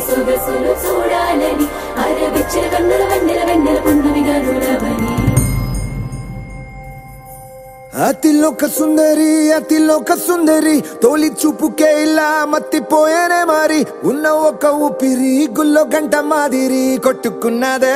సొగసులు చూడాలని అరవిచ్చల కన్నుల వెన్నెల వెన్నెల పున్నమి గనులవని అతిలోక సుందరి అతిలోక సుందరి తోలి చూపుకే ఇలా మత్తిపోయేనే మరి ఉన్న ఒక ఊపిరి గుల్లో గంట మాదిరి కొట్టుకున్నదే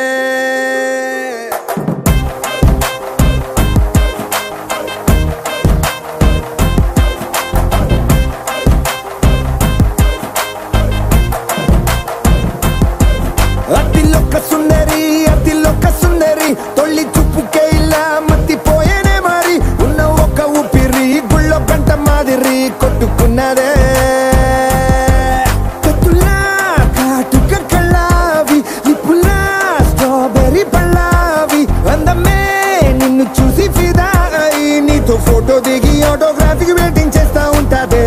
అతిలోక సుందరి అతిలోక సుందరి తొల్లి చూపుకే ఇలా మత్తిపోయేనే మరి ఉన్న ఒక ఊపిరి గుళ్ళో గంట మాదిరి కొట్టుకున్నదే కత్తులా కాటుక కళ్ళావి లిప్పులా స్ట్రాబెర్రీ పళ్ళావి అందమే నిన్ను చూసి ఫిదా అయి నీతో ఫోటో దిగి ఆటోగ్రాఫీకి వెయిటింగ్ చేస్తా ఉంటాదే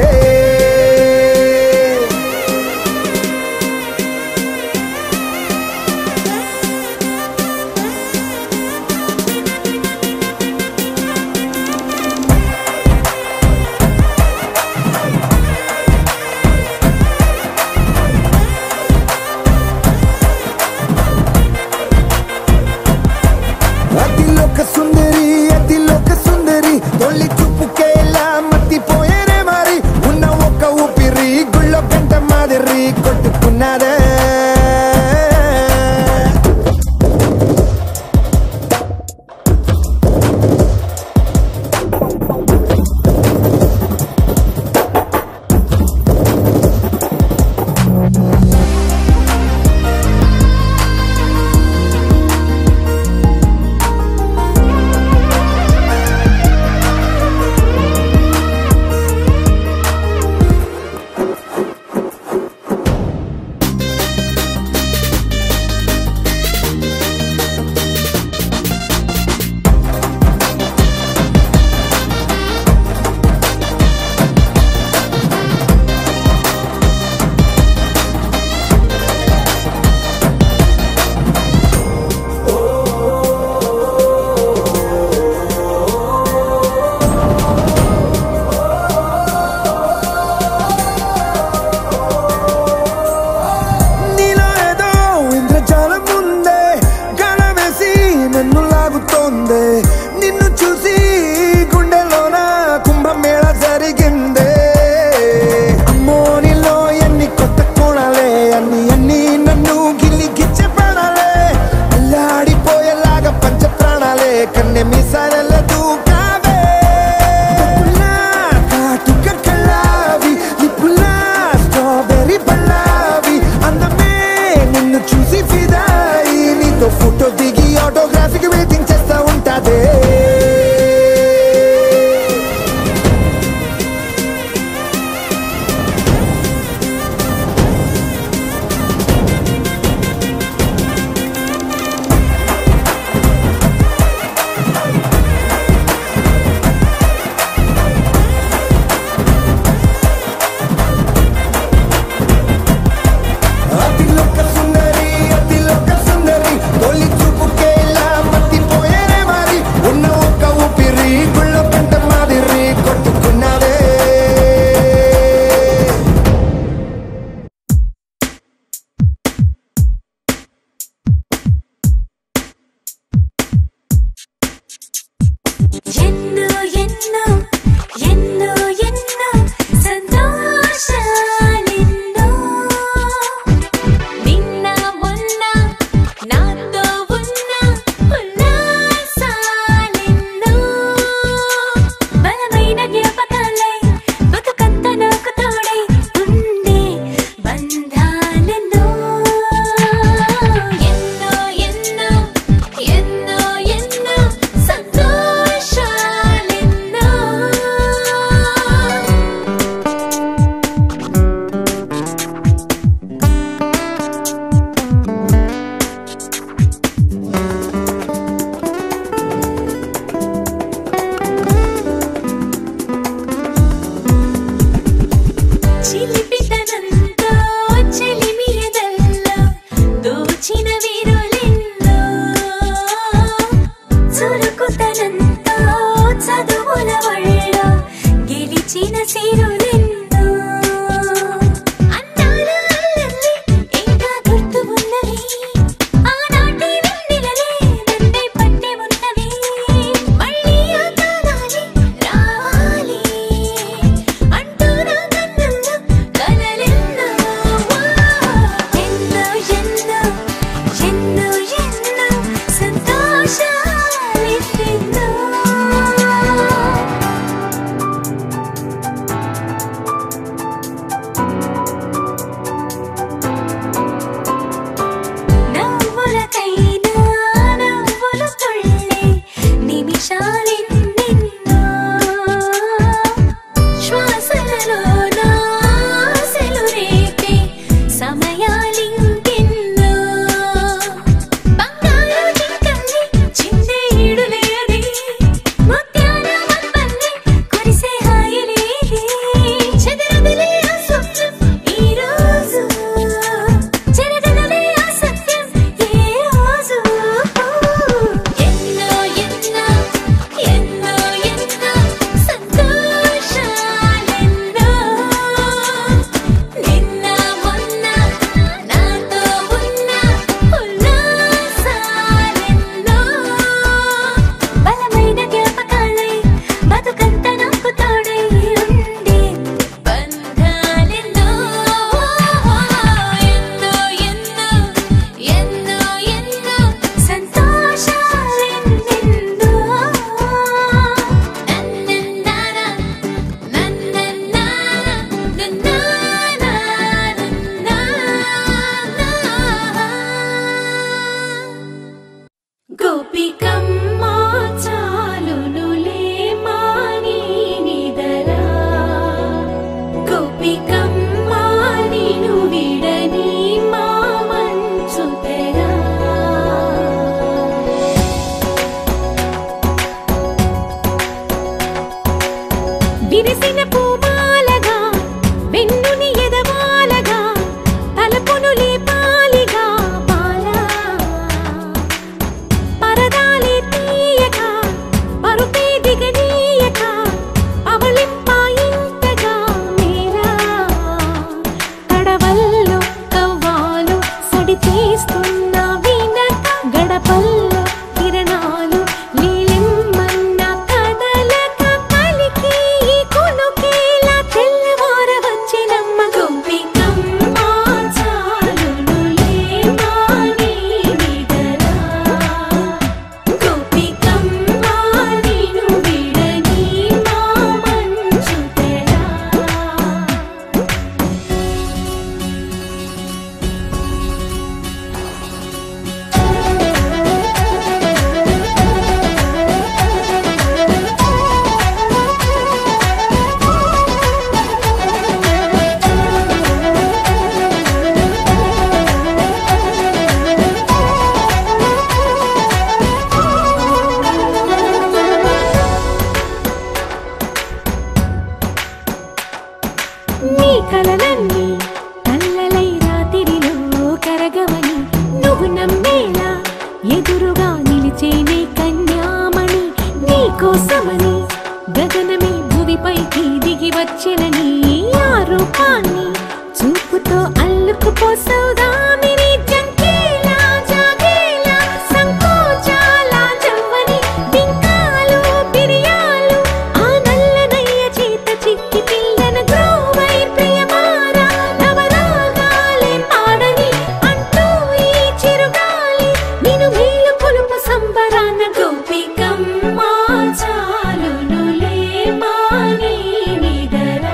నీ కలలన్నీ కల్లలై రాత్రిలో కరగవని నువ్వు నమ్మేలా ఎదురుగా నిలిచేనే కన్యామణి నీ కోసమని గగనమే భువిపైకి దిగి వచ్చినని ఆ రూపాన్ని చూపుతో అల్లుకుపోసౌదామిని జంకేలా జాగేలా సంకోచాల జవ్వని బింకాలు బిరియాలు ఆ నల్లనయ్య చేత చిక్కి పిల్లన గ్రోవై ప్రియమారా నవరాగాలే పాడని అంటూ ఈ చిరుగాలి నిన్ను మేలు కొలుపు సంబరాన గోపికమ్మ చాలునులే మాని నిదరా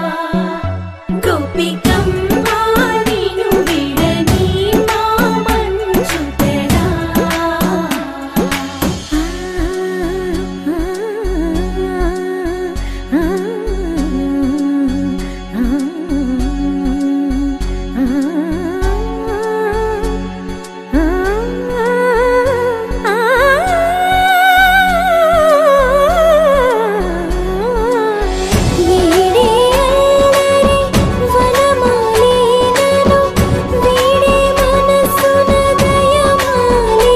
గోపికమ్మ నిన్ను విడని మా మంచు తెరా వీడే అల్లరి వనమాలినను వీడే మనసున దయమాలి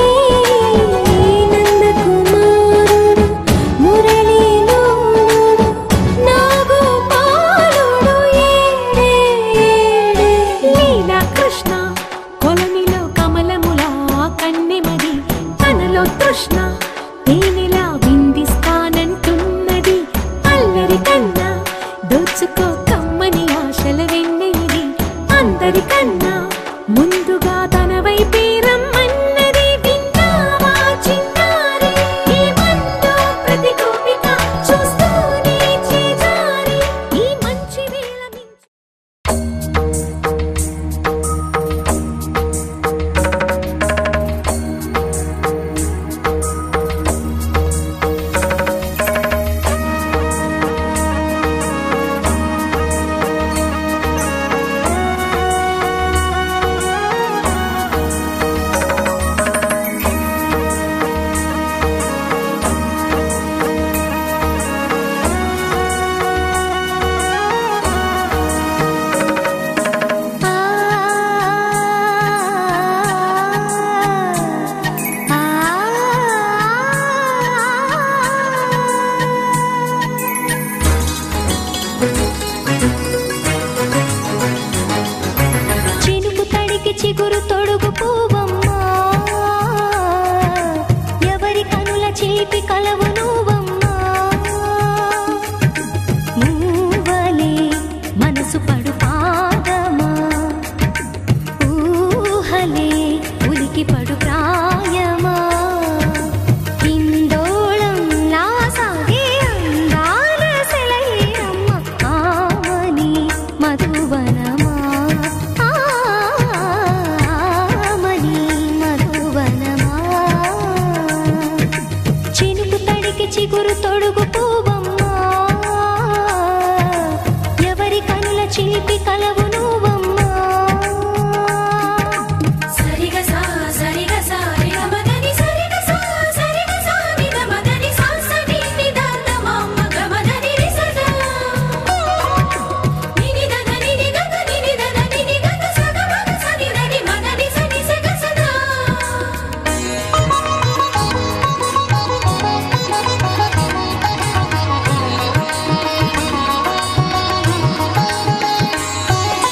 నందకుమారుడు మురళీలోనుడు నాగోపాలుడు ఏడే ఏడే లీలా కృష్ణ కొలనిలో కమలములా కన్నెమది తనలో తృష్ణ తేనెలా విందిస్తానంటున్నది అల్లరి కన్నా దోచుకో కమ్మని ఆశల వెన్నెయిది అందరికన్నా ముందుగా తన వైపే రమ్మన్నది విన్నావా చిన్నారి ఏమందో ప్రతి గోపిక చూస్తూనే చేజారి ఈ మంచి వేళ మించి చినుకు తడికి చిగురు తొడుగు పూవమ్మా ఎవరి కనుల చిలిపి కలవు నువ్వమ్మా మూవలే మనసు పడు పాదమా ఊహలే ఉలికి పడు ప్రాయమా హిందోళం లా సాగే అందాల సెలయేరమ్మ ఆమని మధువనమా ఆమని మధువనమా చినుకు తడికి చిగురు తొడుగు పూవమ్మా ఎవరి కనుల చిలిపి కలవు నువ్వమ్మా సరిగ సా సరిగ సా రిగ మదని సరిగ సా సరిగ సా నిద మదని సా సని నిదాత మమ్మ గ మదని రిసద నిని దద నిని గగ నిని దద నిని గగ సగ మగ సని దని మదని సని సగ సదా ఆ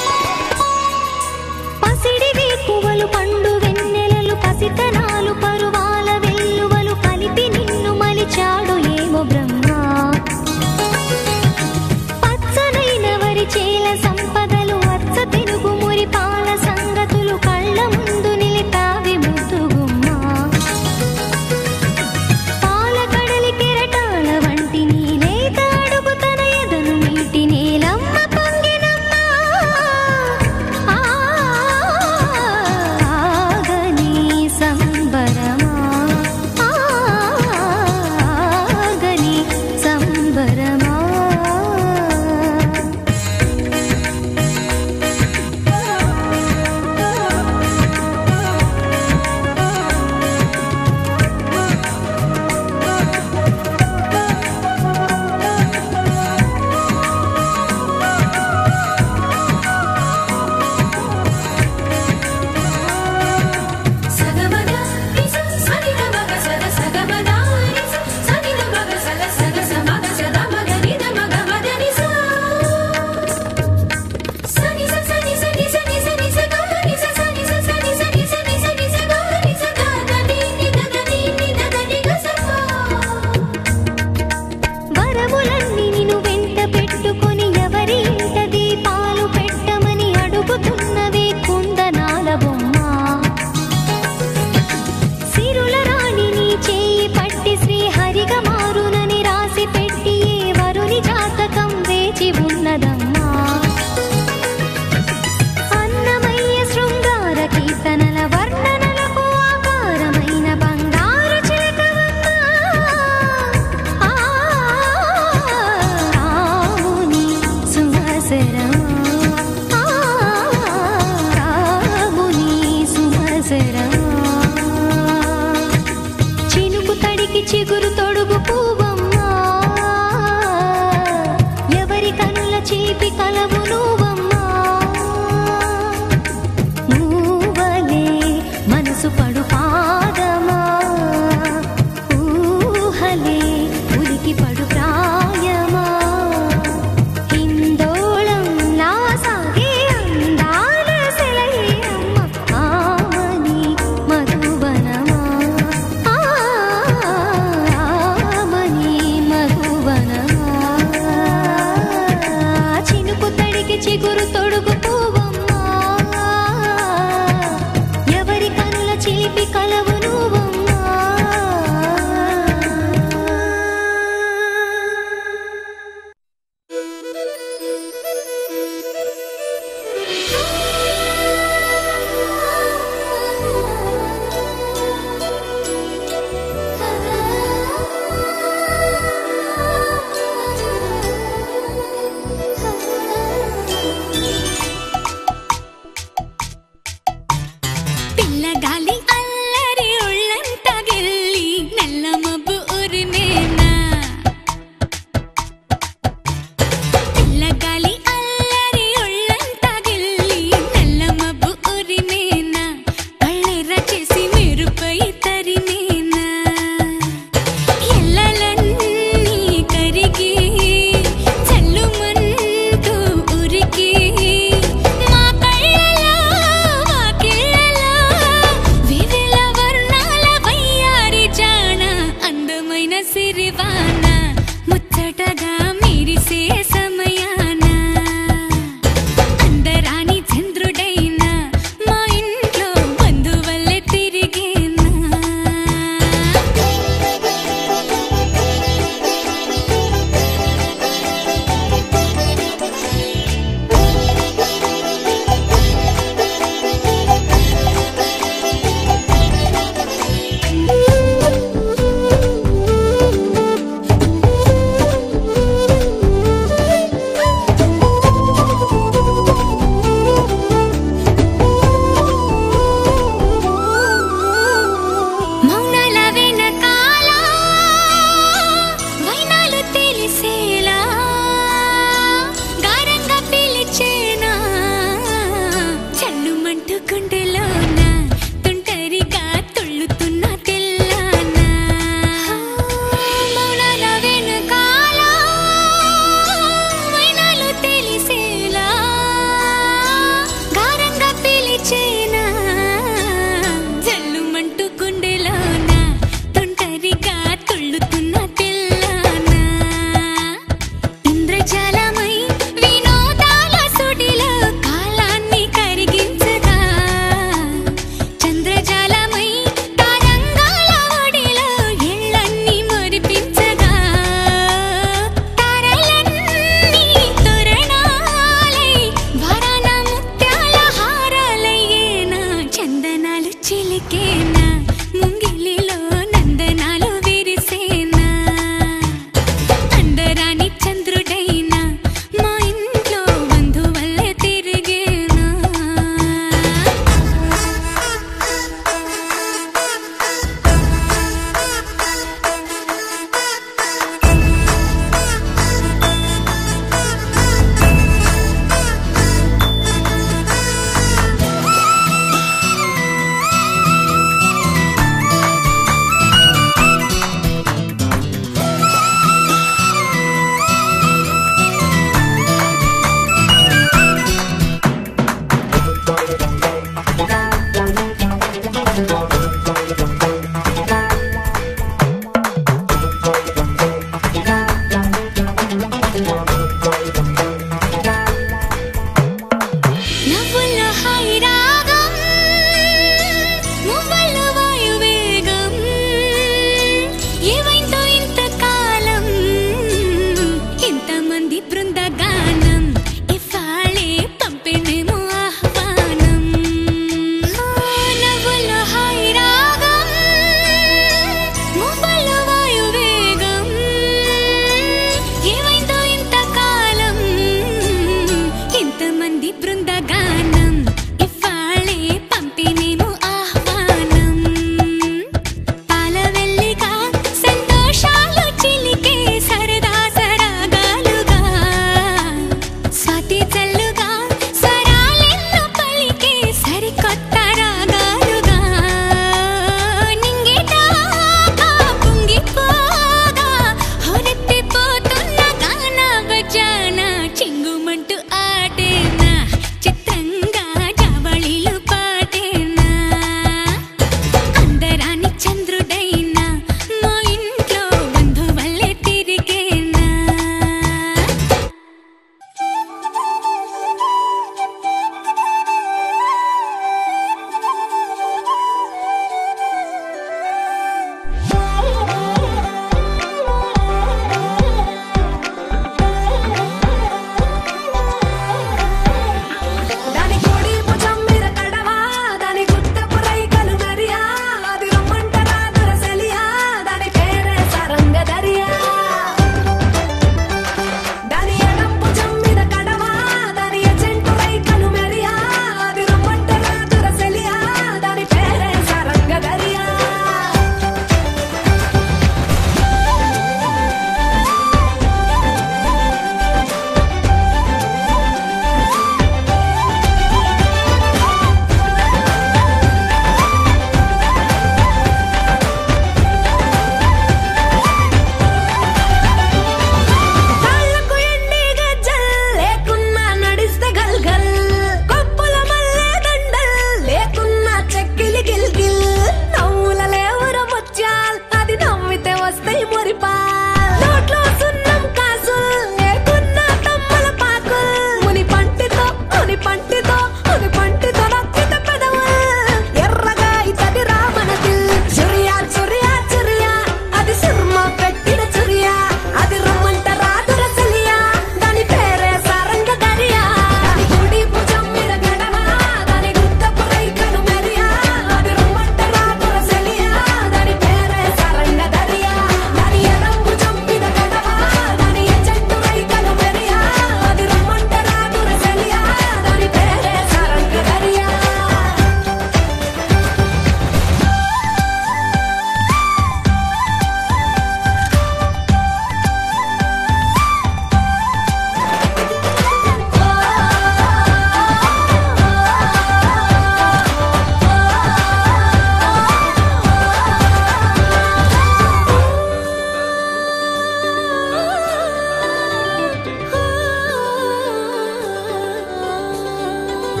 చిగురు తొడుగు పువ్వమ్మా ఎవరి కనుల చిలిపి కలవు నువ్వమ్మా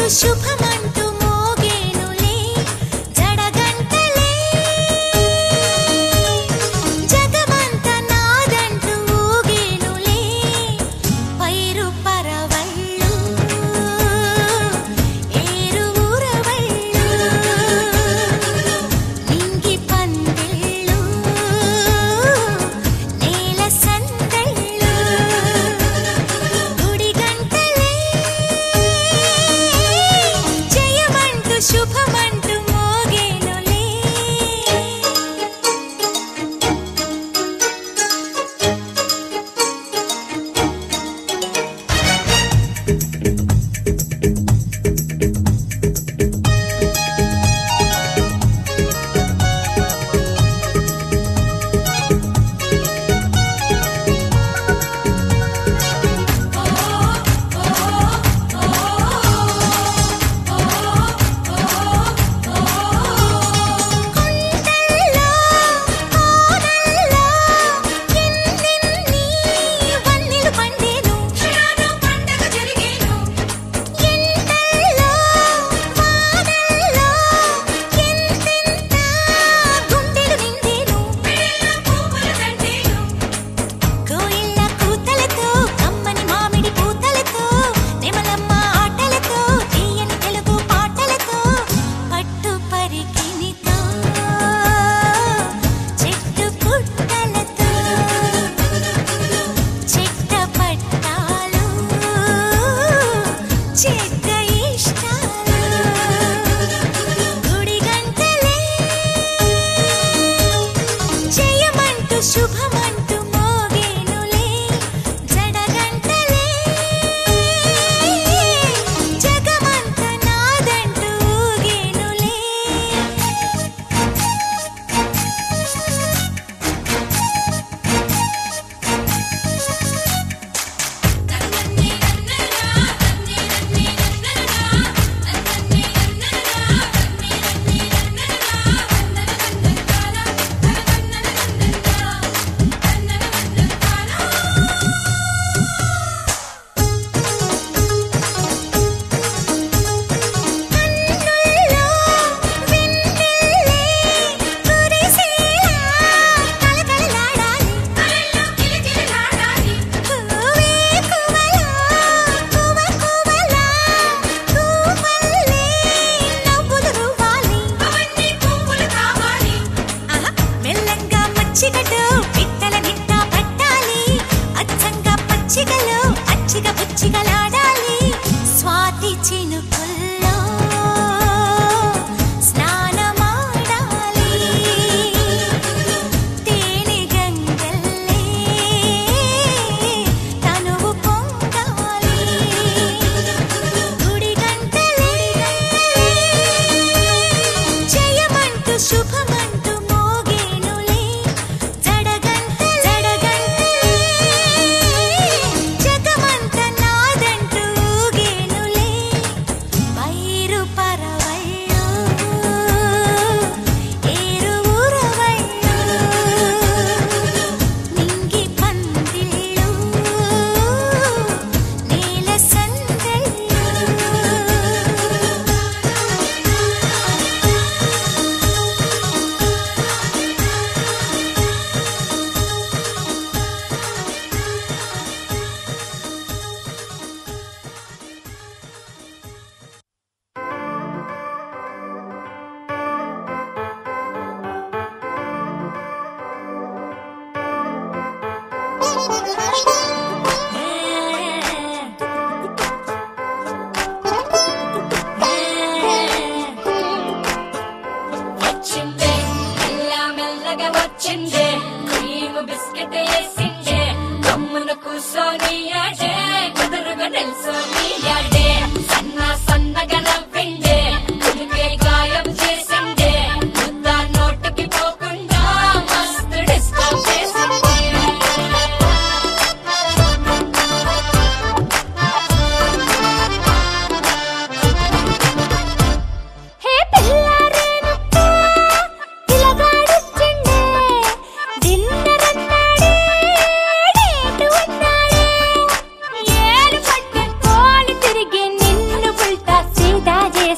శుభమంటూ మోగేనులే జడగంటలే జగమంత నాదంటూ ఊగేనులే పైరు పరవళ్ళు ఏరు ఊరవళ్ళు నింగి పందిళ్ళు నేల సందళ్ళు గుడి గంటలే జయమంటూ శుభమంటూ మోగేనులే కొండల్లో కోనల్లో ఎన్నెన్ని వన్నెలు పండేను శ్రావణ పండగ జరిగేను ఎండల్లో వానల్లో ఎంతెంత గుండెలు నిండేను పిల్ల పువ్వుల దండేను కోయిల కూతలతో కమ్మని మామిడి పూతలతో నెమలమ్మ ఆటలతో తీయని తెలుగు పాటలతో పట్టు పరికినితో చెట్టు పుట్టలతో చెట్ట పట్టాలు చెట్ట ఇష్టాలు గుడి గంటలే జయమంటూ శుభమంటూ మోగేనులే జడగంటలే జగమంత నాదంటూ ఊగేనులే నన్నన్నే నన్ననా నన్నే నన్నే నన్ననా నన్నన్నే నన్ననా నన్నే నన్నే నన్ననా నన్ననన్ననా నన్ననన్ననా నన్ననన్ననా కన్నుల్లో వెన్నెల్లే కురిసేలా కలకలలాడాలి కళ్ళల్లో కిలకిలలాడాలి కువే కువలా కువ కువలా కువల్లే నవ్వులు రువ్వాలి అవన్నీ పువ్వులు కావాలి ఆహా మెల్లంగా మచ్చిగడు పిట్టల నిట్ట పట్టాలి అచ్చంగా పచ్చిగలు అచ్చిగ పుచ్చిగలాడాలి స్వాతి చినుకుల్లో స్నానమాడాలి తేనె గంగల్లే తనువు పొంగాలి గుడి గంటలే జయమంటూ శుభమంటూ మోగేనులే జడగంట జడగంటలే జగమంత నాదంటూ ఊగేనులే పైరు పరవళ్ళు ఏరు ఊరవళ్ళు నింగి పందిళ్ళు నేల సందళ్ళు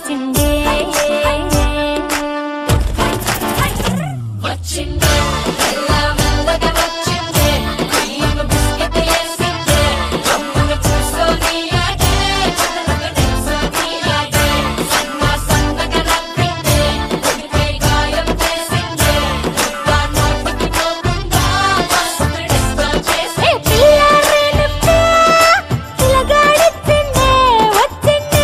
వచ్చిందే వచ్చిందే మెల్ల మెల్లగా వచ్చిందే క్రీమ్ బిస్కెట్ వేసిందే అమ్మను చూసుకొని అదే చదరక తెలుసుకొని అదే సన్న సన్నగా నవ్విందే కొడితే గాయం చేసిందే ఇంకా నోటికి పోకుండా మస్తు డిస్టర్బ్ ఏ చేసిందే పిల్ల రేణుక పిల్లగాడొచ్చిందే వచ్చిందే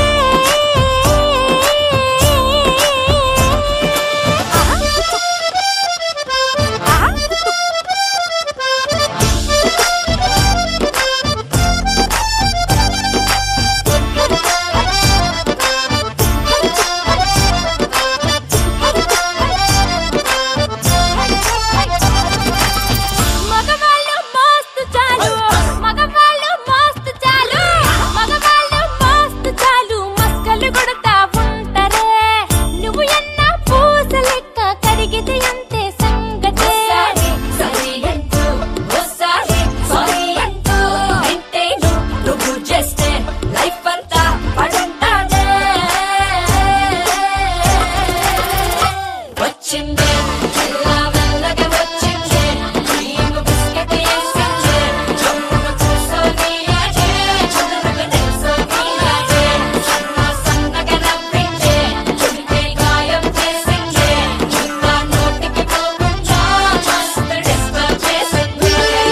మగవాళ్ళు మస్తు చాలు మగవాళ్ళు మస్తు చాలు మగవాళ్ళు మస్తు చాలు మస్కలు కొడతా ఉంటారే నువ్వు ఎన్న పూస లెక్క కరిగితే అంతే సంగతే సారీ సారీ అంటూ ఓసారి సారీ అంటూ వింటేను నువ్వు చేస్తే లైఫ్ అంతా పడుంటాడే వచ్చిందే మెల్ల మెల్లగా వచ్చిందే క్రీమ్ బిస్కెట్ వేసిందే జమ్మును చూసుకొని అదే చదరక తెలుసుకొని అదే సన్న సన్నగా నవ్విందే కొడితే గాయం చేసిందే ఇంకా నోటికి పోకుండా మస్తు డిస్టర్బ్ చేసిందే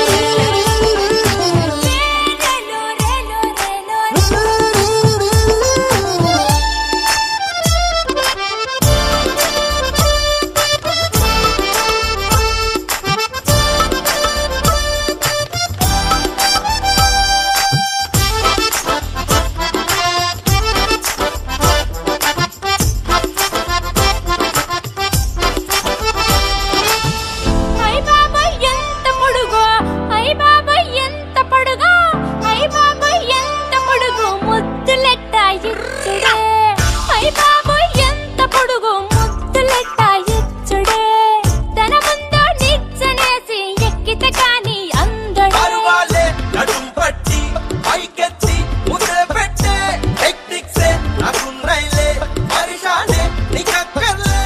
ఐ బాబాయ్ ఎంత పొడుగో ఐ బాబాయ్ ఎంత పొడుగో ఐ బాబాయ్ ఎంత పొడుగు ముద్దులెట్ట ఇచ్చుడే ఐ బాబాయ్ ఎంత పొడుగు ముద్దులెట్ట ఇచ్చుడే తన ముందు నిచ్చనేసి ఎక్కితే కాని అందడే పరువాలే నడుం పట్టి పైకెత్తి ముద్ర పెట్టే టెక్నిక్సే నాకున్నైలే పరిశానే నీకక్కర్లే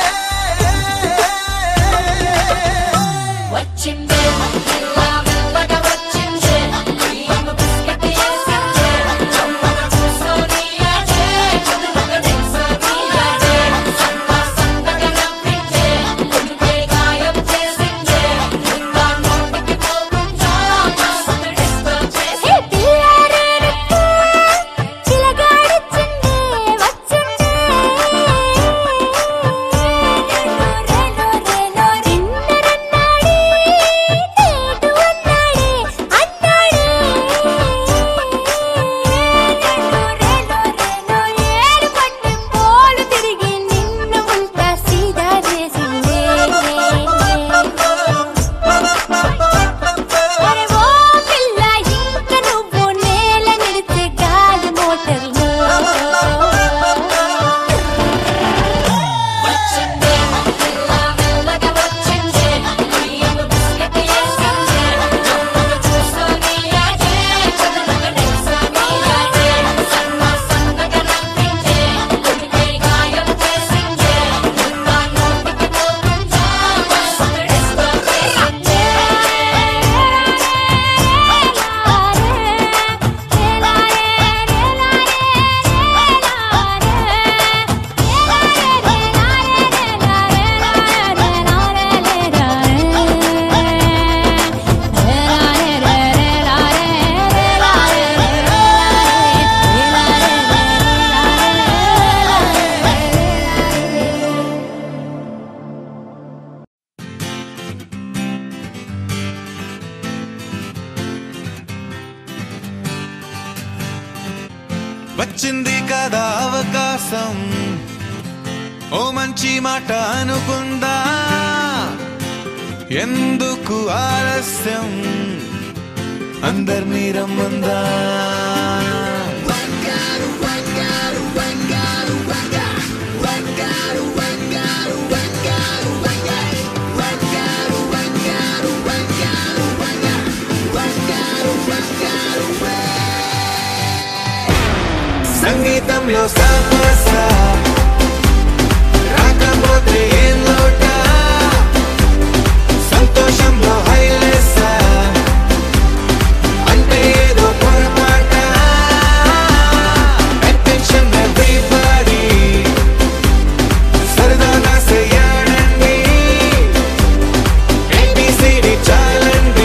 వచ్చిందే మెల్ల మెల్లగా వచ్చిందే క్రీమ్ బిస్కెట్ వేసిందే జమ్మును చూసుకొని అదే చదరక తెలుసుకొని అదే సన్న సన్నగా నవ్విందే కొడితే గాయం చేసిందే ఇంకా నోటికి పోకుండా మస్తు డిస్టర్బ్ ఏ చేసిందే పిల్ల రేణుక పిల్లగాడొచ్చిందే వచ్చిందే నిన్నరన్నాడే నేడు అన్నాడే అన్నాడే ఏడు పట్నం పోలు తిరిగి నిన్ను ఉల్టా సీదా చేసిందే అరే ఓ పిల్ల ఇంక నువ్వు నేల నిడితే గాలి మోటర్లు వచ్చిందే మెల్ల మెల్లగా వచ్చిందే క్రీమ్ బిస్కెట్ వేసిందే జమ్మును చూసుకొని అదే చదరక తెలుసుకొని అదే సన్న సన్నగా నవ్విందే కొడితే గాయం చేసిందే ఇంకా నోటికి పోకుండా మస్తు డిస్టర్బ్ చేసిందే వచ్చింది కదా అవకాశం ఓ మంచి మాట అనుకుందా ఎందుకు ఆలస్యం అందరినీ రమ్మందా సంగీతంలో సపస రాకపోతే ఏం లోట సంతోషంలో హైలేసా అంటే ఏదో పొరపాట అటెన్షన్ ఎవ్రీబడి సరదాగా చెయ్యాడండి ఏబిసిడి చాలండి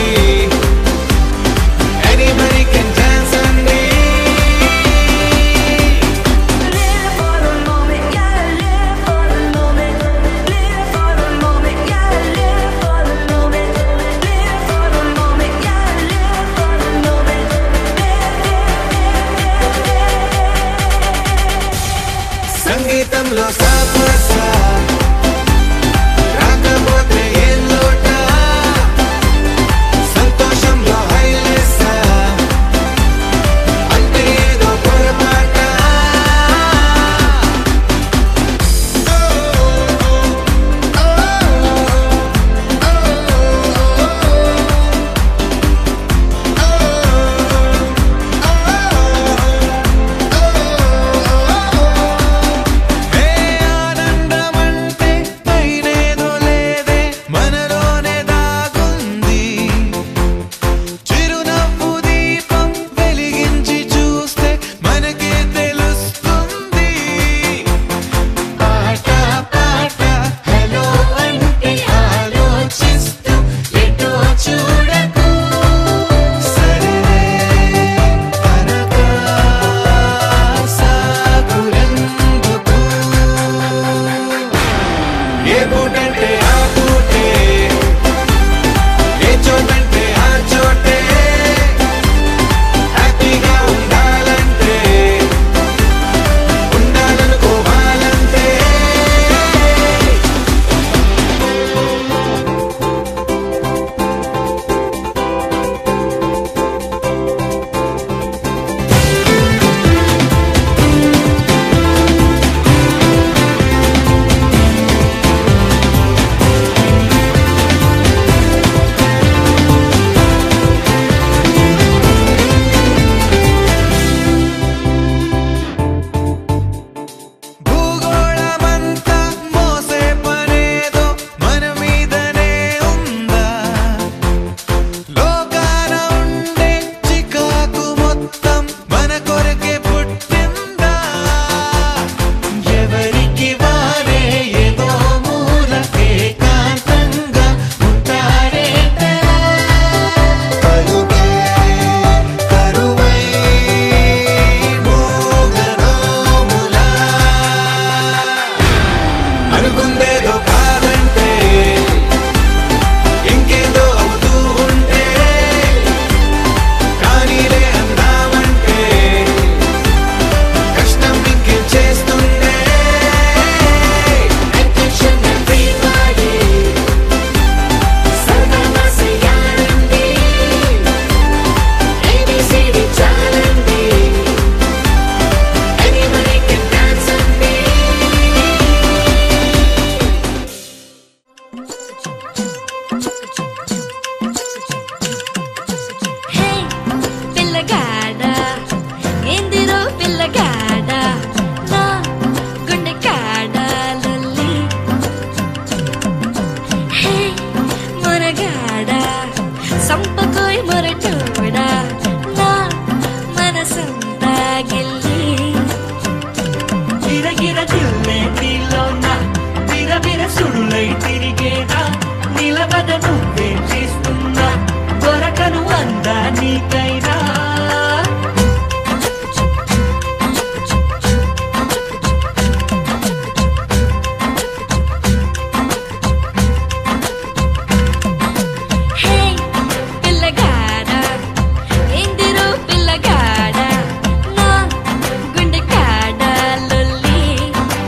ఎనీబడి కెన్ డాన్స్ అండి Live for the moment, yeah, live for the moment. Live for the moment, yeah, live for the moment. Live for the moment, yeah, live for the moment. సంగీతంలో సాపస రాకపోతే ఏం లోట సంతోషంలో హైలేస అంటే ఏదో పొరపాట ఏ ఆనందమంటే పైనేదో లేదే మనలోనే దాగుంది చిరునవ్వు దీపం వెలిగించి చూస్తే మనకే తెలుస్తుంది పాట పాట హలో అంటే ఆలోచిస్తూ ఎటో చూడకు సరే అనగా సాగురెందుకు ఏ పూటంటే ఆ పూటే ఏ చోటంటే ఆ చోటే హ్యాపీగా ఉండాలంటే ఉండాలనుకోవాలంటే భూగోళమంతా మోసే పనేదో మన మీదనే ఉందా లోకాన ఉండే చికాకు మొత్తం మన కొరకే పుట్టిందా ఎవరికి వారే ఏదో మూల ఏకాంతంగా ఉంటారేట పలుకే కరువై మోగనోములా అనుకుందేదో కాదంటే ఇంకేదో అవుతూ ఉంటే కానీలే అందామంటే కష్టం ఇంకేం చేస్తుంటే అటెన్షన్ ఎవ్రీబడి సరదాగా చెయ్యాలండి ఏబిసిడి చాలండి ఎనీబడి కెన్ డాన్స్ అండి హే పిల్లగాడ ఏందిరో పిల్లగాడ నా గుండె కాడ లొల్లి హే మొరగాడ సంపకోయ్ మొరటోడా నా మనసంతా గిల్లి గిరగిర జిల్లే నీలోన విరవిర సుడులై తిరిగేనా నిలబద నువ్వే చేస్తున్నా దొరకను అందా నీకైనా హే పిల్లగాడ ఏందిరో పిల్లగాడ నా గుండె కాడ లొల్లి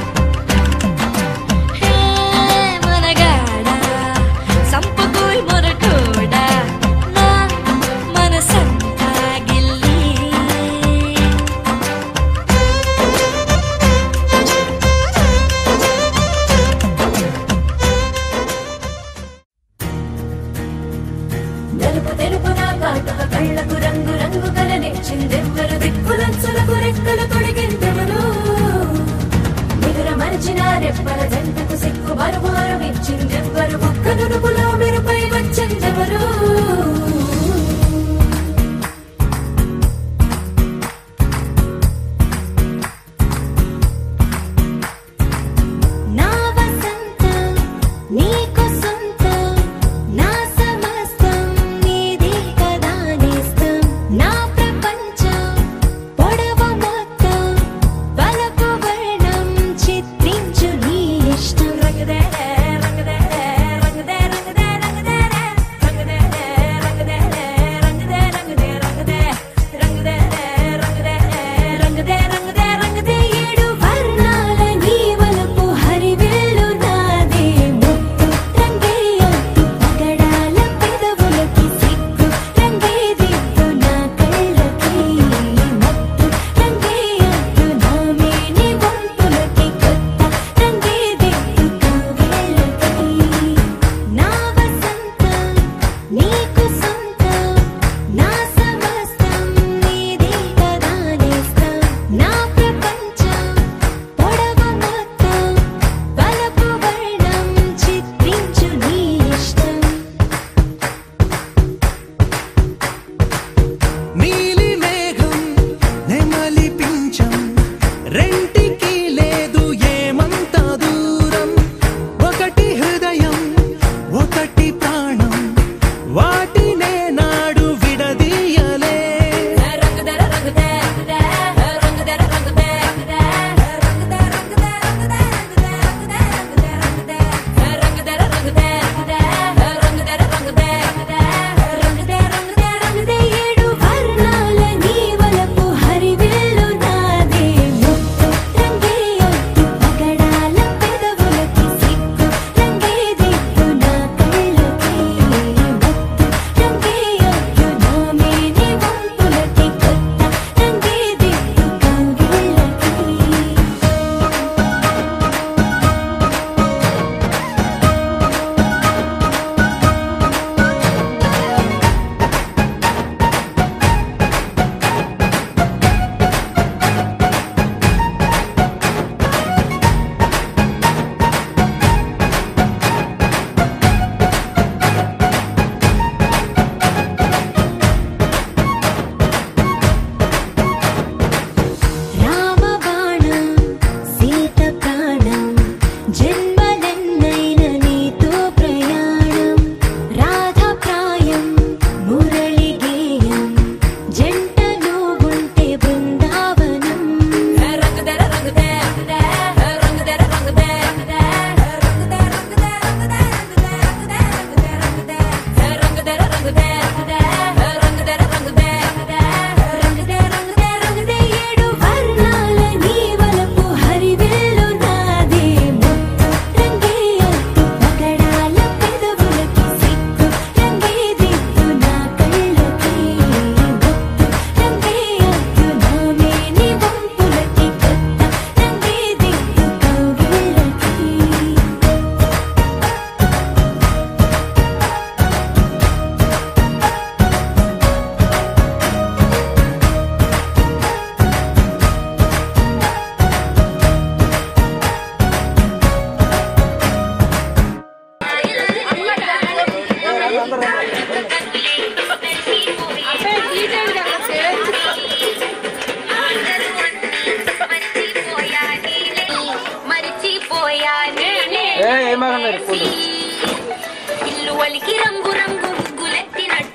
ఇల్లు వలికి రంగు రంగు ముగ్గులెత్తినట్టు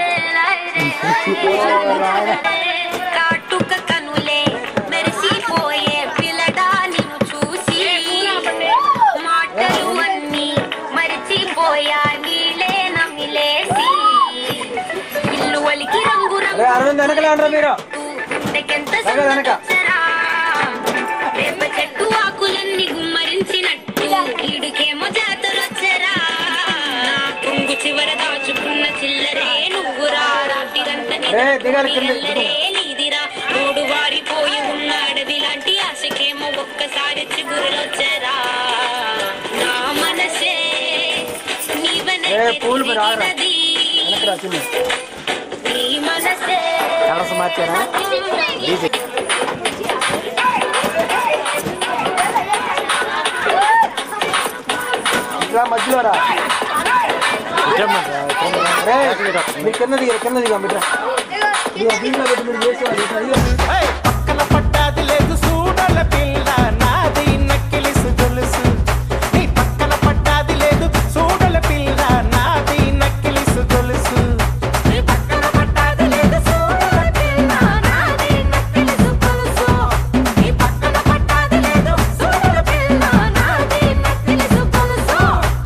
కాటుక కనులే మెరిసిపోయే పిల్లడా నిన్ను చూసి మాటలు అన్నీ మరిచిపోయా నీలే నమిలేసి ఇల్లు వలికి రంగు రంగు అరవింద్ వెనకలే అంటారు మీరు ఇంతకెంత వెనక, వెనక. సంతోషరా. వేప చెట్టు ఆకులన్నీ గుమ్మరించినట్టు ఈడుకేమో జాతరొచ్చరా నా కొంగు చివర దాచుకున్న చిల్లరే నువ్వురా రాటి గంట ఏ, దిగాలి కింద. నీదిరా రోడ్డు వారిపోయి ఉన్న అడవి లాంటి ఆశకేమో ఒక్కసారి చిగురులొచ్చరా నా మనసే నీవనే ఏ, పూలు మరి ఆగరా. ఎదిగినది. వెనకరా చిన్న నీ మనసే కలర్స్ మార్చారా డీజే ఇట్లా మధ్యలో రా రే, మీరు కింద దిగ కింద దిగా బిడ్డ ఇదిగో దీంట్లో పెట్టి మీరు చేసేవాళ్ళు ఇట్లా ఇదిగో. పక్కన పట్టాది లేదు సూడల పిల్ల నాది నక్కిలిసు గొలుసు నీ పక్కన పట్టాది లేదు సూడల పిల్ల నాది నక్కిలిసు గొలుసు నీ పక్కన పట్టాది లేదు సూడల పిల్ల నాది నక్కిలిసు గొలుసు నీ పక్కన పట్టాది లేదు సూడల పిల్ల నాది నక్కిలిసు గొలుసు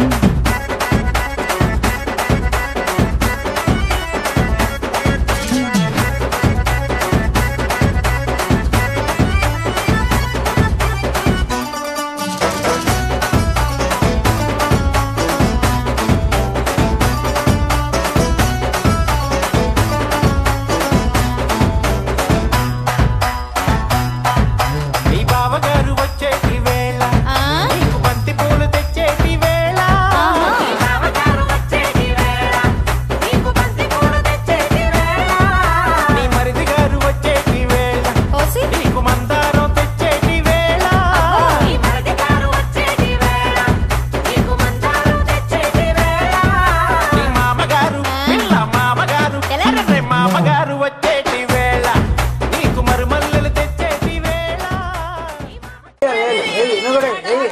నీ బావగారు వచ్చేటి వేళ నీకు బంతి పూలు తెచ్చేటి వేళ నీ బావగారు వచ్చేటి వేళ నీకు బంతి పూలు తెచ్చేటి వేళ నీ మరిది గారు వచ్చేటి వేళ నీకు మందారం తెచ్చేటి వేళ నీ మరిది గారు వచ్చేటి వేళ నీకు మందారం తెచ్చేటి వేళ నీ మామగారు పిల్ల మామగారు రే మామగారు వచ్చేటి వేళ నీకు మరుమల్లెలు తెచ్చేటి వేళ ఏయ్, ఏయ్, నువ్వు కూడా ఏయ్.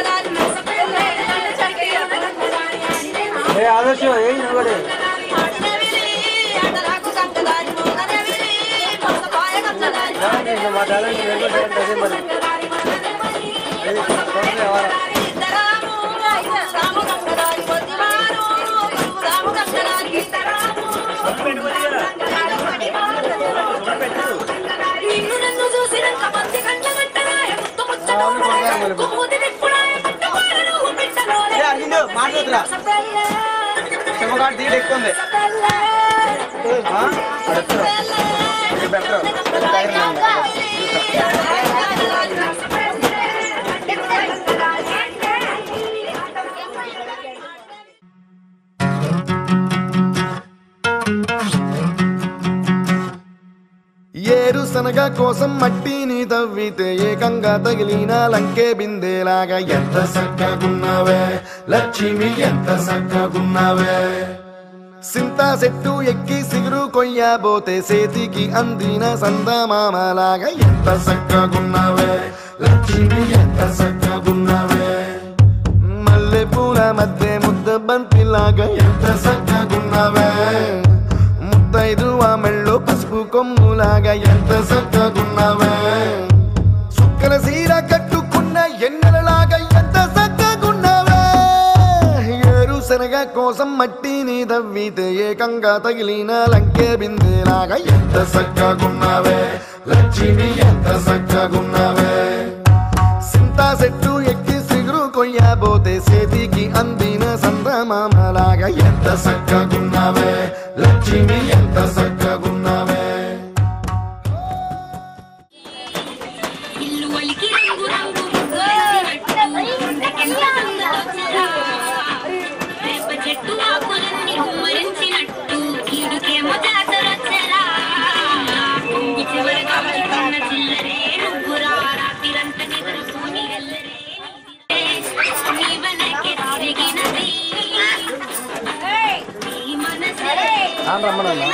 ఏ ఆదర్శం ఏ నువ్వు కూడా ఇంకా మా టాలెంట్ వెళ్ళిపోతారంటే అదే మరి ఏయ్, చూడండి, ఎవరా? నిన్ను నన్ను చూసినాక మంచి కంట గంటరాయ ముత్తు ముచ్చటోడాయ కుమ్ముది నిప్పుడాయ పట్టుకోరను పిట్టలోనే ఏ, అరవింద్, మాట్లాడుతురా చెమ్మగాడు తీట ఎక్కువ ఉంది ఆ? అక్కడ ఎత్తురా. ఇది బెటర్. ఇది టైర్ ఉంది. ఏరుశనగ కోసం మట్టిని తవ్వితే ఏకంగా తగిలిన లంకే బిందేలాగా ఎంత చక్కగున్నావే లక్ష్మి ఎంత చక్కగున్నావే సింతా చెట్టు ఎక్కి సిగురు కొయ్యబోతే చేతికి అందిన సందమామలాగా ఎంత చక్కగున్నావే లక్ష్మి ఎంత చక్కగున్నావే మల్లె పూల మధ్య ముద్ద బంతిలాగా ఎంత చక్కగున్నావే ముద్దైదు ఆ మెళ్ళో పసుపు కొమ్ములాగా ఎంత చక్కగున్నావే సుక్కల సీర కట్టుకున్న ఎన్నెలలాగా ఎంత చక్కగున్నావే ఏరుశనగ కోసం మట్టిని తవ్వితే ఏకంగా తగిలిన లంకే బిందేలాగా ఎంత చక్కగున్నావే లక్ష్మి ఎంత చక్కగున్నావే సింతా చెట్టు ఎక్కి సిగురు కొయ్యబోతే చేతికి అందిన సందమామలాగా ఎంత చక్కగున్నావే లక్ష్మి ఎంత చక్కగున్నావే ఇల్లు వలికి రంగు రంగు ముగ్గులేసినట్టు గుండెకెంత సందడొచ్చరా. వేప చెట్టు ఆకులన్నీ గుమ్మరించినట్టు ఈడుకేమో జాతరొచ్చరా. కొంగు చివర కాచుకున్న చిల్లరే నువ్వురా రాత్రిరంతా నిద్రపోని ఎల్లరే నీ వెనకే తిరిగినది. నీ మనసే నాన్న రమ్మనన్నా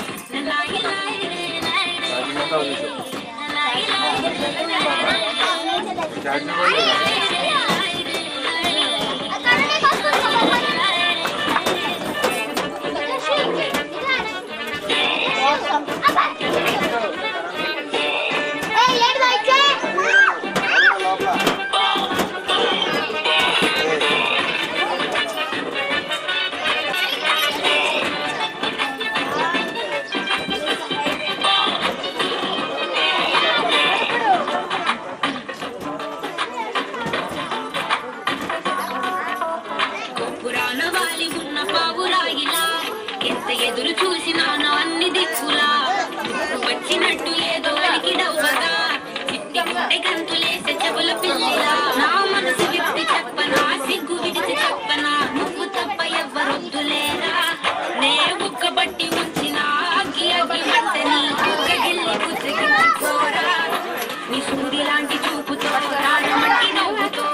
లాయి లాయి లాయి లాయి లాయి పురాణ వాలి ఉన్న పావురాయిలా ఎంత ఎదురు చూసినానో అన్ని దిక్కులా వచ్చినట్టు ఏదో అలికి డవ్వగా చిట్టి గుండె గంతులేసే చెవుల పిల్లిలా నా మనసు విప్పి చెప్పనా సిగ్గు విడిచి చెప్పనా నువ్వు తప్ప ఎవ్వరొద్దులేరా నే బుక్కబట్టి ఉంచిన అగ్గి అగ్గి మంటని కుక్క గిల్లి కుసిగించుకోరా నీ సూది లాంటి చూపుతో రాడమట్టి నవ్వుతో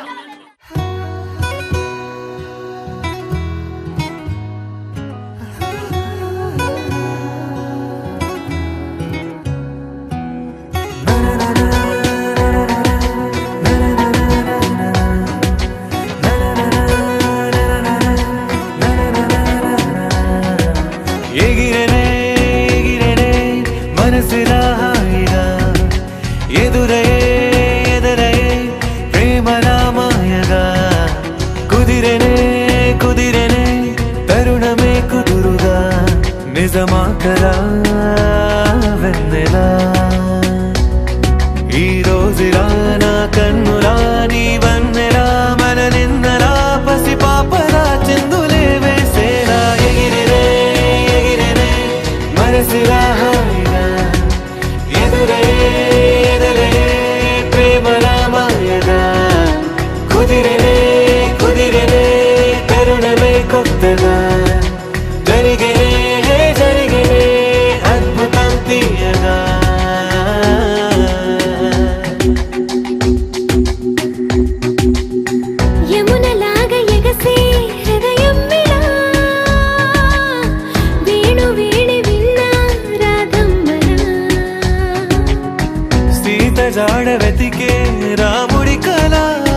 ఎగిరెనే ఎగిరెనే మనసులా హాయిగా ఎదురయే ఎదురయే ప్రేమలా మాయగా కుదిరెనే కుదిరెనే తరుణమే కుదురుగా నిజమా కలా వెన్నెలా ఈ రోజులా నా కన్నులా నీ వన్నెలా మన నిన్నలా పసి పాపలా చిందులే వేసేలా ఎగిరిరే ఎగిరిరే మనసులా హాయిగా ఎదురే ఎదురే ప్రేమలా మాయగా కుదిరినే కుదిరినే తరుణమే కొత్తగా జరిగినే జరిగినే అద్భుతం తీయగా యమునలాగా ఎగసే హృదయం విలా వేణు వేణి విన్నా రాధమ్మలా సీత జాడ వెతికే రాముడి కళ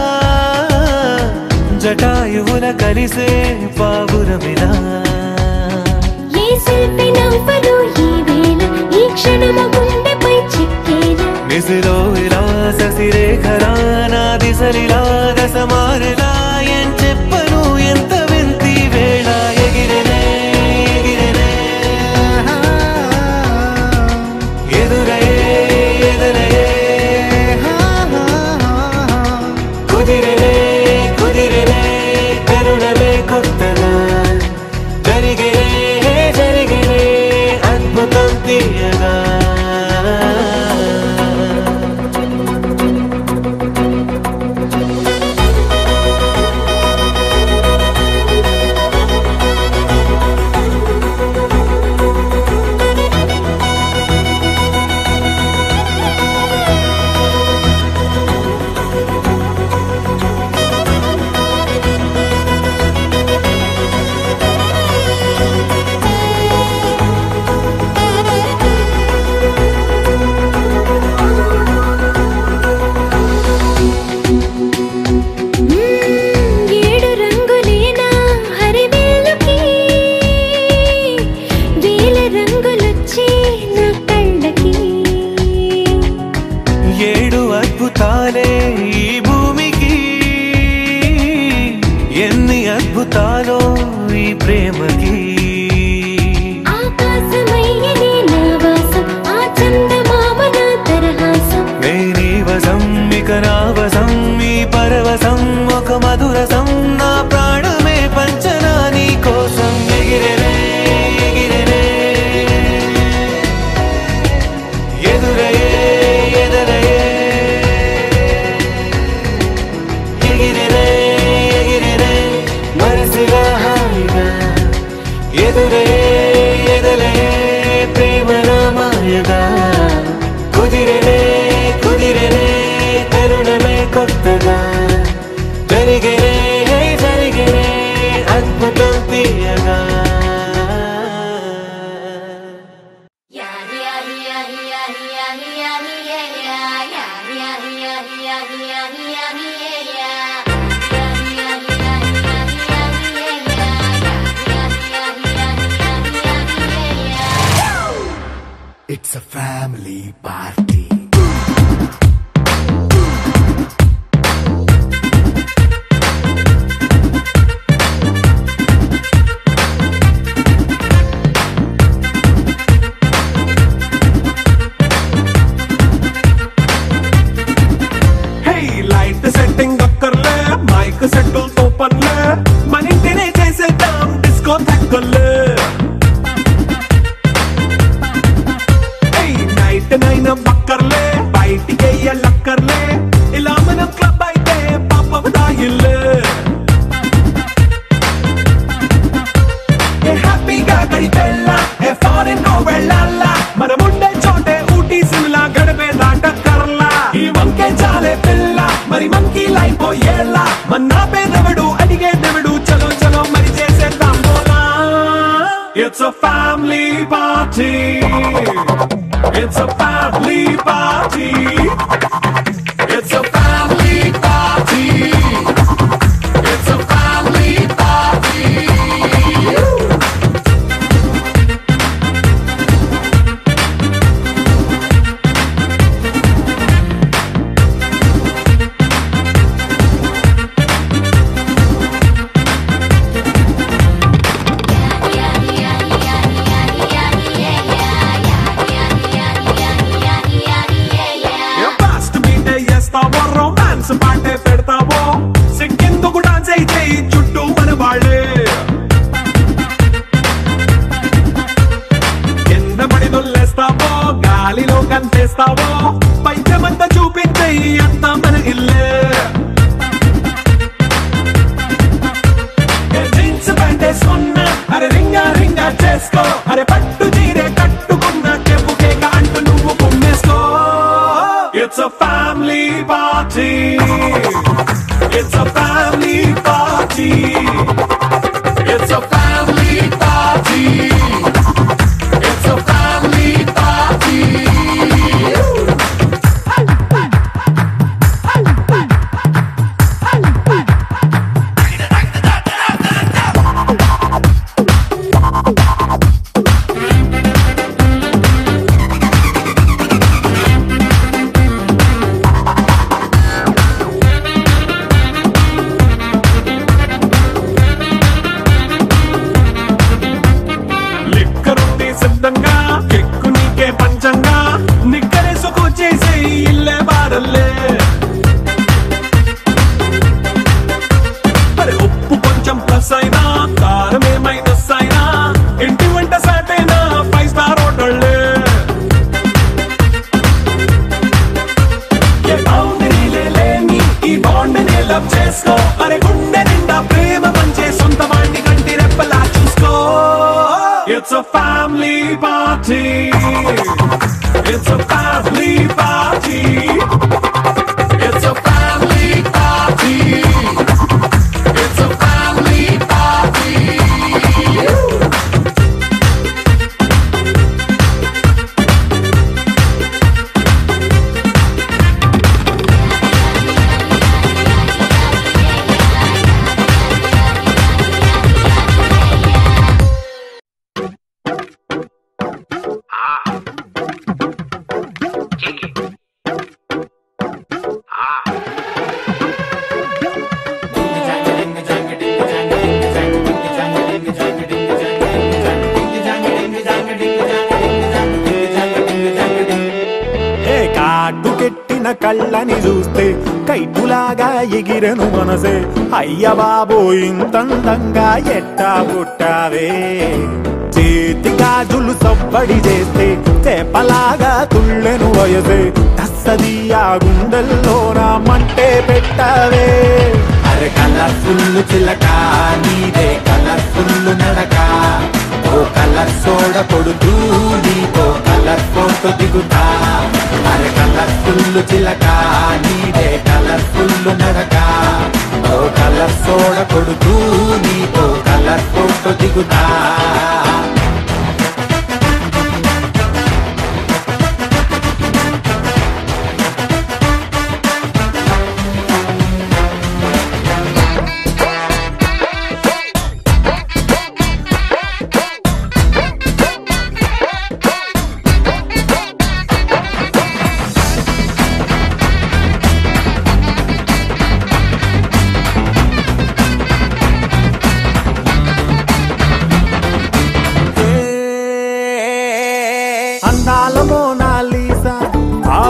జటాయువుల కలిసే పావురమిలా ఏ శిల్పి నవ్వలు ఈ వేళ ఈ క్షణము గుండెపై చిక్కేలా నిసిలో ఇలా ససిరేఖరా నా దిశలిలా దశమారలా ఏం చెప్పను ఎంత వింతి వేళ ఎగిరెనే ఎగిరెనే ఎదురయే ఎదురయే కుదిరెనే కుదిరెనే కరుణమే కొత్తగా జరిగినే జరిగినే అద్భుతం తీయగా ఏడు రంగులేనా హరివేలుకి వేల రంగులొచ్చే నా కళ్ళకి ఏడు అద్భుతాలే ఈ భూమికి ఎన్ని అద్భుతాలో ఈ ప్రేమకి ఆకాశమయ్యని నా వాసం ఆ చందమామ నా తరహాసం మేరీ వసం ఇక నా వసం ఈ పరవశం ఒక మధురసం నా ప్రాణమే పంచనా నీ కోసం ఎగిరెనే ఎగిరెనే ఎదురయే ఎదరయే ఎగిరెనే ఎగిరెనే మనసుగా హాయిగా It's a family party. Hey light setting అక్కర్లే మైక్ సెట్టుల్ తో పనిలే మన ఇంటినే చేసేద్దాం డిస్కో తగ్గలే హే నైట్ నైన్ అక్కర్లే బయటికి వెళ్ళక్కర్లే ఇలా మనం క్లబ్ అయితే పాపం దాయిల్లే ఏ హ్యాపీగా గడిపెళ్ళా ఏ ఫారిన్ నో వెళ్ళాలా మనం ఉండే చోటే ఊటీ సిమ్లా గడిపే దాటక్కర్లా ఈ వంకే చాలే పిల్ల మరి మంకీ లైఫ్ పోయేలా మన్నా పేదవడు అడిగే దేవుడు చలో చలో మరి చేసేద్దాం బోలా it's a family party it's a family party it's a family party it's a family party fast beat చేస్తావో రొమాన్స్ పాటే పెడతావో సిక్కిందుకు డాన్స్ అయితే చుట్టూ మన వాళ్ళే కింద పడి దొల్లేస్తావో గాలిలో కంతేస్తావో పైచమంతా చూపించే అంతా మన ఇల్లే ఏ జీన్స్ ప్యాంట్ వేసుకున్నా అరే రింగా రింగా చేసుకో అరే పట్టు చీరే కట్టుకున్నా చెప్పుకే అంటూ నువ్వు కుమ్మేసుకో it's a family party it's a family party it's a family party it's a family party లిక్కరుంది సిద్ధంగా కెక్కు నీకే పంచంగా నిక్కరేసుకు చేసే ఇల్లే బారల్లే మరి ఉప్పు కొంచెం ప్లస్ అయినా కారం మైనస్ అయినా ఇంటి వంట సాటైనా ఫైవ్ స్టార్ హోటళ్ళే ఏ బౌండరీలే లేని ఈ బాండ్ ని లవ్ చేసుకో అరే గుండె నిండా ప్రేమ పంచే సొంత వాణ్ణి కంటి రెప్పలా చూసుకో it's a family party it's a family party it's a family party it's a family party ఏ కాటుకెట్టిన కళ్ళని చూస్తే కైటులాగా ఎగిరెను మనసే అయ్య బాబో ఇంతందంగా ఎట్టా పుట్టావే చేతి గాజులు సవ్వడి చేస్తే చేపలాగా తుళ్ళెను వయసే తస్సదియా గుండెల్లో నా మంటే పెట్టావే అరే కలర్ఫుల్ చిలక నీదే కలర్ఫుల్ నడక ఓ కలర్ సోడ కొడుతూ నీతో కలర్ ఫోటో దిగుతా అరే కలర్ఫుల్ చిలక నీదే కలర్ఫుల్ నడక ఓ కలర్ సోడ కొడుతూ నీతో కలర్ ఫోటో దిగుతా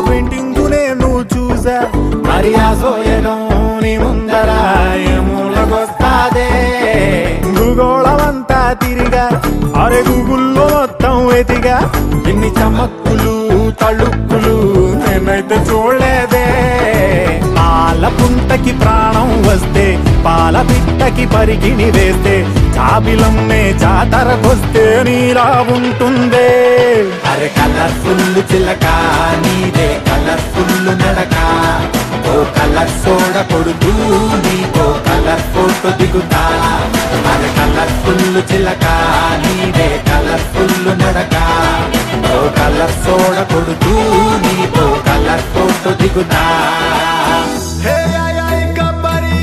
పెయింటింగ్ నేను చూసా మరి ఆ సోయగం నీ ముందర ఏమూలకొస్తాదే భూగోళమంతా తిరిగా అరే గూగుల్లో మొత్తం వెతిగా ఎన్ని చమక్కులు తళుక్కులు నేనైతే చూడలేదే పాల పుంటకి ప్రాణం వస్తే పాల పిట్టకి పరికిని వేస్తే చాబిలమ్మే జాతరకొస్తే నీలా ఉంటుందే అరే కలర్ఫుల్ చిలక నీదే కలర్ఫుల్ నడక ఓ కలర్ సోడ కొడుతూ నీకో కలర్ ఫోటో దిగుతా అరే కలర్ఫుల్ చిలక నీదే కలర్ఫుల్ నడక ఓ కలర్ సోడ కొడుతూ నీకో కలర్ ఫోటో దిగుతా హే ఆయ్ ఆయ్ గబ్బరి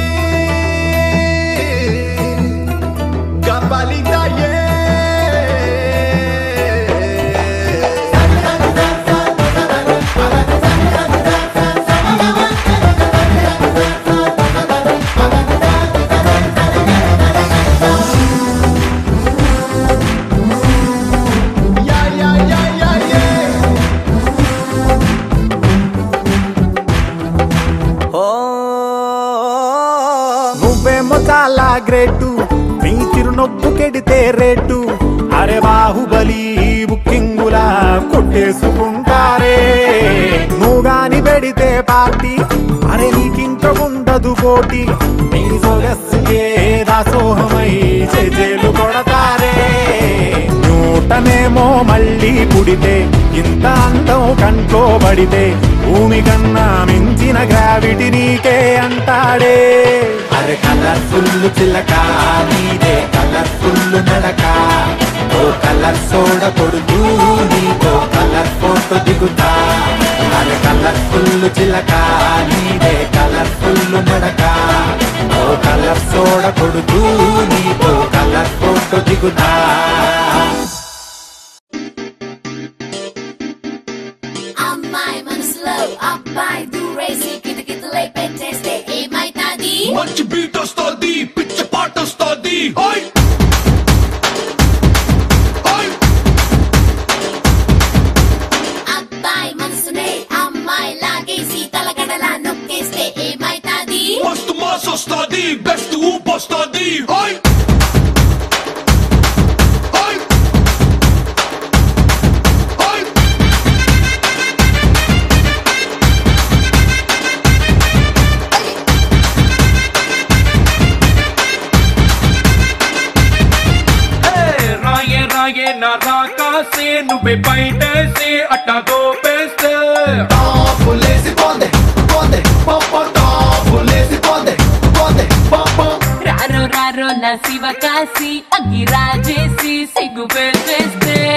గబ్బలిగా ఏ యా యా యా యా యే నువ్వేమో చాలా గ్రేటు నీ చిరునొప్పు కెడితే రేటు అరే బాహుబలి బుక్కింగులా కొట్టేసుకుంటారే నువ్వు గాని పెడితే పార్టీ అరే నీకింక ఉండదు పోటీ నీ సొగస్సుకే దాసోహమై చేజేలు కొడతారే నూటనేమో మళ్ళీ పుడితే ఇంత అందం కంట్లో పడితే భూమి కన్నా మించిన గ్రావిటీ నీకే అంటాడే అరే కలర్ఫుల్ చిలక నీదే కలర్ఫుల్ నడక ఓ కలర్ సోడ కొడుతూ నీకో కలర్ ఫోటో దిగుతా అరే కలర్ఫుల్ చిలక నీదే కలర్ఫుల్ నడక ఓ కలర్ సోడ కొడుతూ నీకో కలర్ ఫోటో దిగుతా అమ్మాయి మనసులో అబ్బాయి దూరేసి కితకితలై పెట్టేస్తే ఏమైతాది మంచి బీట్ వస్తుంది పిచ్చ పాట వస్తుంది హాయ్ హాయ్ అబ్బాయి మనసునే అమ్మాయి లాగేసి తలగడలా నొక్కేస్తే ఏమైతాది మస్తు మాస్ వస్తుంది బెస్ట్ ఊపు వస్తుంది హాయ్ హాయ్ హాయ్ రాయే రాయే నా రాకాసే నువ్వే బయటేసి అట్టా గోపేస్తే టాపులేసి పోందే పోందే పప్ప టాపులేసి పోందే పోందే పప్ప రారో రారో నా శివ కాసి అగ్గి రాజేసి సిగ్గు పెట్టేస్తే